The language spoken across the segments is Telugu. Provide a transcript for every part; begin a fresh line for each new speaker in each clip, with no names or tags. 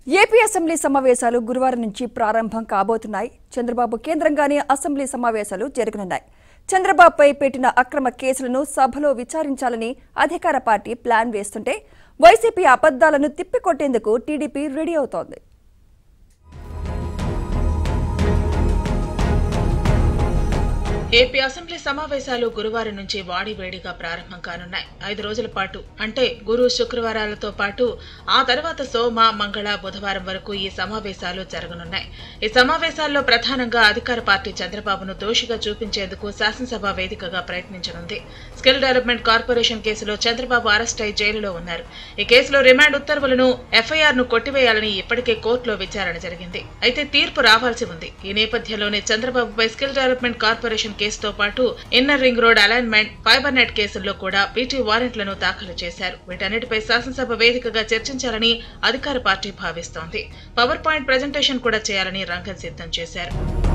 ఏపీ అసెంబ్లీ సమావేశాలు గురువారం నుంచి ప్రారంభం కాబోతున్నాయి చంద్రబాబు కేంద్రంగానే అసెంబ్లీ సమావేశాలు జరగనున్నాయి చంద్రబాబుపై పెట్టిన అక్రమ కేసులను సభలో విచారించాలని అధికార పార్టీ ప్లాన్ వేస్తుంటే వైసీపీ అబద్దాలను తిప్పికొట్టేందుకు టీడీపీ రెడీ అవుతోంది
ఏపీ అసెంబ్లీ సమావేశాలు గురువారం నుంచి వాడివేడిగా ప్రారంభం కానున్నాయి ఐదు రోజుల పాటు అంటే గురు శుక్రవారాలతో పాటు ఆ తర్వాత సోమ మంగళ బుధవారం వరకు ఈ సమావేశాలు జరగనున్నాయి ఈ సమావేశాల్లో ప్రధానంగా అధికార పార్టీ చంద్రబాబును దోషిగా చూపించేందుకు శాసనసభ వేదికగా ప్రయత్నించనుంది స్కిల్ డెవలప్మెంట్ కార్పొరేషన్ కేసులో చంద్రబాబు అరెస్ట్ అయి జైలులో ఉన్నారు ఈ కేసులో రిమాండ్ ఉత్తర్వులను ఎఫ్ఐఆర్ ను కొట్టివేయాలని ఇప్పటికే కోర్టులో విచారణ జరిగింది అయితే తీర్పు రావాల్సి ఉంది ఈ నేపథ్యంలోనే చంద్రబాబుపై స్కిల్ డెవలప్మెంట్ కార్పొరేషన్ కేసుతో పాటు inner ring road alignment fiber net కేసుల్లో కూడా పీటీ వారెంట్లను దాఖలు చేశారు వీటన్నిటిపై శాసనసభ వేదికగా చర్చించాలని అధికార పార్టీ భావిస్తోంది పవర్ పాయింట్ ప్రజెంటేషన్ కూడా చేయాలని రంగం సిద్ధం చేశారు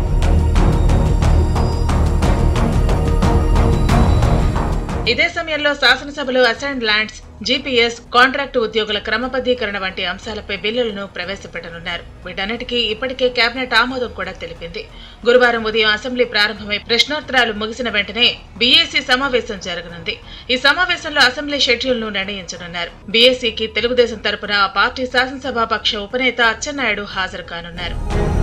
ఇదే సమయంలో శాసనసభలో అసైన్ ల్యాండ్స్ జీపీఎస్ కాంట్రాక్టు ఉద్యోగుల క్రమబద్దీకరణ వంటి అంశాలపై బిల్లులను ప్రవేశపెట్టనున్నారు వీటన్నిటికీ ఇప్పటికే కేబినెట్ ఆమోదం కూడా తెలిపింది గురువారం ఉదయం అసెంబ్లీ ప్రారంభమై ప్రశ్నోత్తరాలు ముగిసిన వెంటనే బీఏసీ సమావేశం జరగనుంది ఈ సమావేశంలో అసెంబ్లీ షెడ్యూల్ ను నిర్ణయించనున్నారు బీఏసీకి తెలుగుదేశం తరపున ఆ పార్టీ శాసనసభాపక్ష ఉపనేత అచ్చెన్నాయుడు హాజరు కానున్నారు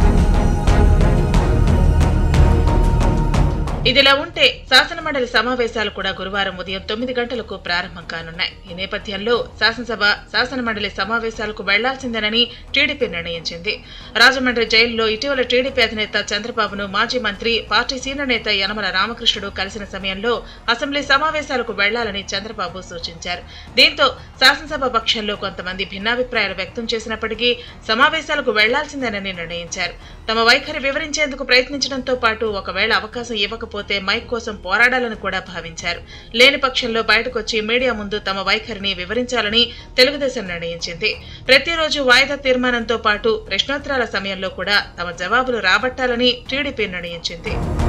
ఇదిలా ఉంటే శాసనమండలి సమావేశాలు కూడా గురువారం ఉదయం తొమ్మిది గంటలకు ప్రారంభం కానున్నాయి ఈ నేపథ్యంలో శాసనసభ శాసనమండలి సమావేశాలకు వెళ్లాల్సిందేనని టీడీపీ నిర్ణయించింది రాజమండ్రి జైలులో ఇటీవల టీడీపీ అధినేత చంద్రబాబును మాజీ మంత్రి పార్టీ సీనియర్ నేత యనమల రామకృష్ణుడు కలిసిన సమయంలో అసెంబ్లీ సమావేశాలకు వెళ్లాలని చంద్రబాబు సూచించారు దీంతో శాసనసభ పక్షంలో కొంతమంది భిన్నాభిప్రాయాలు వ్యక్తం చేసినప్పటికీ సమావేశాలకు వెళ్లాల్సిందేనని నిర్ణయించారు తమ వైఖరి వివరించేందుకు ప్రయత్నించడంతో పాటు ఒకవేళ అవకాశం ఇవ్వకపోతే మైక్ కోసం పోరాడాలని కూడా భావించారు లేని పక్షంలో బయటకొచ్చి మీడియా ముందు తమ వైఖరిని వివరించాలని తెలుగుదేశం నిర్ణయించింది ప్రతిరోజు వాయిదా తీర్మానంతో పాటు ప్రశ్నోత్తరాల సమయంలో కూడా తమ జవాబులు రాబట్టాలని టీడీపీ నిర్ణయించింది